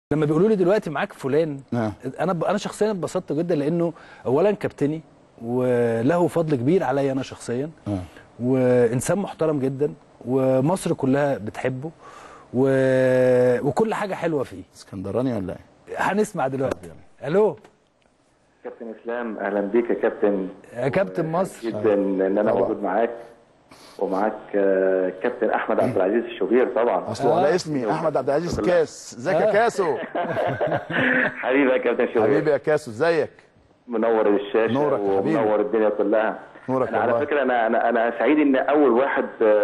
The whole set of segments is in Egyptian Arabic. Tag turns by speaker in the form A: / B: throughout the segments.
A: لما بيقولوا لي دلوقتي معاك فلان
B: نعم.
A: انا ب... انا شخصيا اتبسطت جدا لانه اولا كابتني وله فضل كبير عليا انا شخصيا
B: آه.
A: وانسان محترم جدا ومصر كلها بتحبه و... وكل حاجه حلوه فيه
B: اسكندراني ولا ايه؟
A: هنسمع دلوقتي الو
C: كابتن اسلام اهلا بيك يا كابتن
A: يا كابتن مصر
C: جدا ان انا
B: طبعا.
C: موجود معاك ومعاك آه، كابتن احمد عبد العزيز الشوبير طبعا
B: اصله على اسمي احمد عبد العزيز كاس ازيك يا كاسو
C: حبيبي يا كابتن شوبير
B: حبيبي يا كاسو ازيك
C: منور الشاشه
B: نورك يا حبيبي.
C: ومنور الدنيا كلها
B: نورك
C: أنا على
B: والله.
C: فكره انا انا انا سعيد ان اول واحد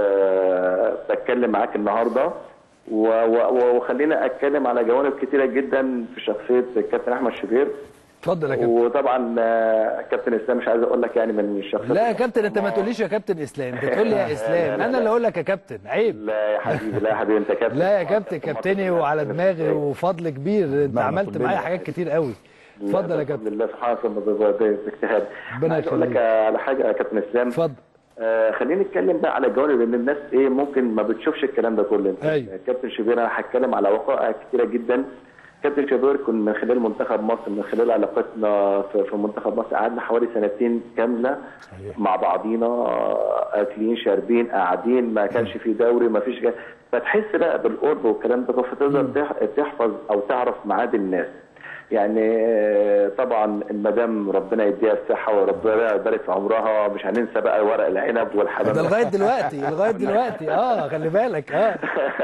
C: آه، بتكلم معاك النهارده و- و- وخلينا اتكلم على جوانب كتيره جدا في شخصيه الكابتن احمد شوبير
A: اتفضل يا كابتن
C: وطبعا آه، كابتن اسلام مش عايز اقول لك يعني من الشخصيات
A: لا يا كابتن انت ما تقوليش يا كابتن اسلام انت تقول لي يا اسلام انا اللي اقول لك يا كابتن عيب
C: لا يا حبيبي لا يا حبيبي انت كابتن
A: لا يا كابتن كابتني وعلى دماغي وفضل كبير انت
B: دماغنا
A: عملت
B: كلنا.
A: معايا حاجات كتير قوي اتفضل يا
C: لا،
A: كابتن
C: بفضل الله سبحانه وتعالى باجتهاد
A: ربنا
C: عايز اقول لك
A: يخليك.
C: على حاجه يا كابتن اسلام
A: اتفضل
C: آه خلينا نتكلم بقى على جوانب ان الناس ايه ممكن ما بتشوفش الكلام ده كله
A: أيوة.
C: كابتن شوبير انا هتكلم على وقائع كتيره جدا كابتن شوبير كن من خلال منتخب مصر من خلال علاقتنا في, في منتخب مصر قعدنا حوالي سنتين كامله
B: صحيح.
C: مع بعضينا آه، اكلين شاربين قاعدين ما كانش في دوري ما فيش جا- فتحس بقى بالقرب والكلام ده فتقدر تح- تحفظ او تعرف معاد الناس يعني آه، طبعا المدام ربنا يديها الصحه وربنا يبارك في عمرها مش هننسى بقى ورق العنب والحمام
A: ده لغايه دلوقتي لغايه دلوقتي اه خلي بالك اه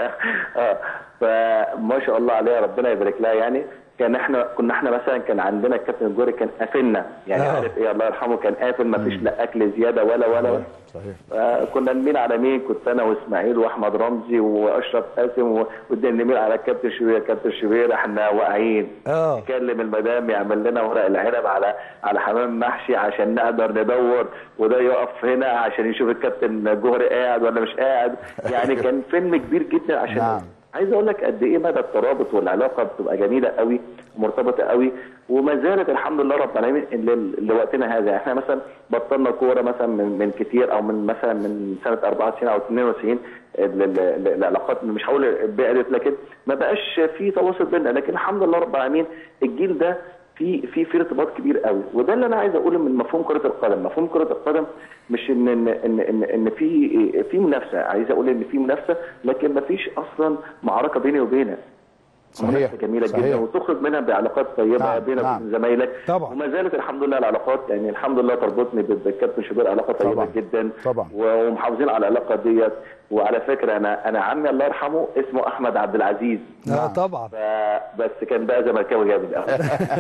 C: اه فما شاء الله عليها ربنا يبارك لها يعني كان احنا كنا احنا مثلا كان عندنا الكابتن الجوري كان قافلنا يعني
A: آه.
C: عارف ايه الله يرحمه كان قافل ما فيش لا اكل زياده ولا ولا ولا
B: صحيح
C: آه، كنا نميل على مين كنت انا واسماعيل واحمد رمزي واشرف قاسم و- ودنا نميل على الكابتن شوبير كابتن شوبير احنا واقعين
A: اه
C: نكلم المدام يعمل لنا ورق العنب على على حمام محشي عشان نقدر ندور وده يقف هنا عشان يشوف الكابتن جوهري قاعد ولا مش قاعد يعني كان فيلم كبير جدا عشان
B: نعم.
C: عايز اقول لك قد ايه مدى الترابط والعلاقه بتبقى جميله قوي ومرتبطه قوي وما زالت الحمد لله رب العالمين ل- لوقتنا هذا احنا مثلا بطلنا كوره مثلا من من كتير او من مثلا من سنه 94 او 92 ال- ال- ال- العلاقات مش هقول بعدت لكن ما بقاش في تواصل بيننا لكن الحمد لله رب العالمين الجيل ده في في في ارتباط كبير قوي وده اللي انا عايز اقوله من مفهوم كره القدم مفهوم كره القدم مش ان ان ان ان, إن في في منافسه عايز اقول ان في منافسه لكن ما فيش اصلا معركه بيني وبينك
B: صحيح
C: منافسة جميله
B: صحيح.
C: جدا وتخرج منها بعلاقات طيبه
B: نعم،
C: بينك
B: نعم.
C: وبين زمايلك
A: طبعا.
C: وما زالت الحمد لله العلاقات يعني الحمد لله تربطني بال- بالكابتن شوبير علاقه طيبه
B: طبعا.
C: جدا
B: طبعا.
C: و- ومحافظين على العلاقه ديت وعلى فكره انا انا عمي الله يرحمه اسمه احمد عبد العزيز
A: اه طبعا
C: ف- بس كان بقى زملكاوي جامد قوي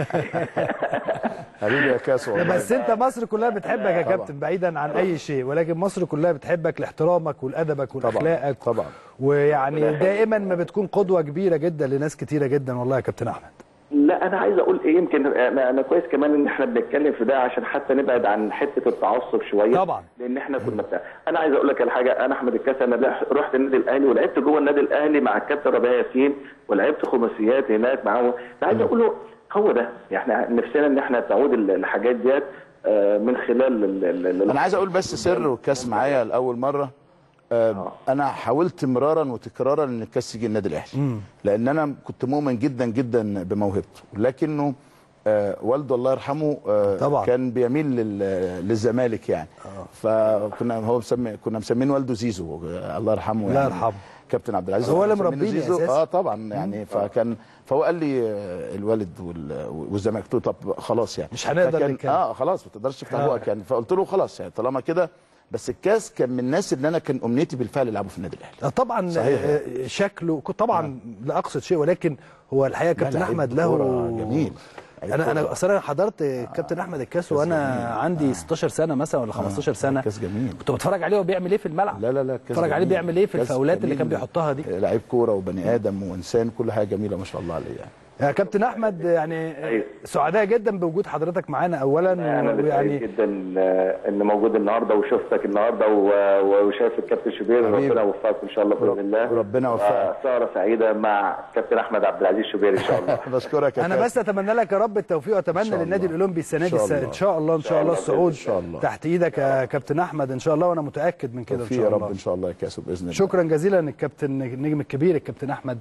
B: حبيبي يا كاسو والله.
A: بس انت مصر كلها بتحبك يا كابتن بعيدا عن اي شيء ولكن مصر كلها بتحبك لاحترامك ولادبك ولاخلاقك
B: طبعا.
A: ويعني دائما ما بتكون قدوه كبيره جدا لناس كتيره جدا والله يا كابتن احمد
C: لا انا عايز اقول ايه يمكن انا, أنا كويس كمان ان احنا بنتكلم في ده عشان حتى نبعد عن حته التعصب شويه
A: طبعا.
C: لان احنا كنا بتاع انا عايز اقول لك على حاجه انا احمد الكاس انا لا- رحت النادي الاهلي ولعبت جوه النادي الاهلي مع الكابتن ربيع ياسين ولعبت خماسيات هناك معاه انا عايز اقول له هو ده يعني احنا نفسنا ان احنا تعود ال- الحاجات ديت آه، من خلال ال- ال- ال-
B: انا عايز اقول بس سر والكاس معايا لاول مره آه، انا حاولت مرارا وتكرارا ان الكاس يجي النادي الاهلي لان انا كنت مؤمن جدا جدا بموهبته لكنه آه، والده الله يرحمه آه،
A: طبعا.
B: كان بيميل لل- للزمالك يعني فكنا هو مسمي كنا مسمين والده زيزو آه، الله يرحمه
A: الله
B: يعني
A: يرحمه.
B: كابتن عبد العزيز
A: هو اللي
B: كنا مسمينه
A: مربيني
B: زيزو.
A: أساساً.
B: اه طبعا يعني فكان فهو قال لي آه، الوالد وال- والزمالك قلت له طب خلاص يعني
A: مش هنقدر
B: فكان-
A: نتكلم.
B: اه خلاص ما تقدرش تفتح
A: آه.
B: بقك يعني فقلت له خلاص يعني طالما كده بس الكاس كان من الناس اللي انا كان امنيتي بالفعل يلعبوا في النادي الاهلي
A: آه طبعا
B: صحيح.
A: آه، شكله طبعا لا اقصد شيء ولكن هو الحقيقه كابتن
B: لعيب
A: احمد له
B: كورة جميل. لعيب
A: انا انا
B: كورة.
A: اصلا انا حضرت كابتن احمد الكاس وانا عندي 16 سنه مثلا ولا 15 سنه
B: كاس جميل.
A: كنت بتفرج عليه وهو بيعمل ايه في الملعب
B: لا لا لا كاس
A: اتفرج عليه
B: جميل.
A: بيعمل ايه في
B: كاس
A: الفاولات اللي
B: جميل.
A: كان بيحطها دي
B: آه، لعيب كوره وبني ادم وانسان كل حاجه جميله ما شاء الله عليه يعني
A: يا كابتن احمد يعني
C: أيوة.
A: سعداء جدا بوجود حضرتك معانا اولا
C: انا اللي سعيد
A: ويعني
C: جدا آه، ان موجود النهارده وشفتك النهارده و- وشايف الكابتن شوبير
B: حبيبي.
C: ربنا يوفقك ان شاء الله باذن الله
B: ربنا يوفقك.
C: آه، سهره سعيده مع كابتن احمد عبد العزيز شوبير ان شاء الله
B: بشكرك يا
A: انا
B: كابتن.
A: بس اتمنى لك يا رب التوفيق واتمنى
B: شاء
A: للنادي
B: الله.
A: الاولمبي السنه
B: إن
A: دي
B: شاء
A: الس-
B: الله.
A: ان شاء الله ان شاء الله
C: الله.
A: الصعود
B: إن شاء الله.
A: تحت ايدك يا كابتن احمد ان شاء الله وانا متاكد من كده ان
B: توفيق
A: شاء
B: يا
A: الله
B: رب ان شاء الله يا كاسو باذن الله
A: شكرا جزيلا الكابتن النجم الكبير الكابتن احمد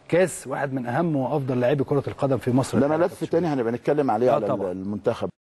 A: كاس واحد من اهم وافضل لاعبي كره القدم في مصر
B: ده ملف تاني هنبقى نتكلم عليه
A: آه
B: على
A: طبعاً.
B: المنتخب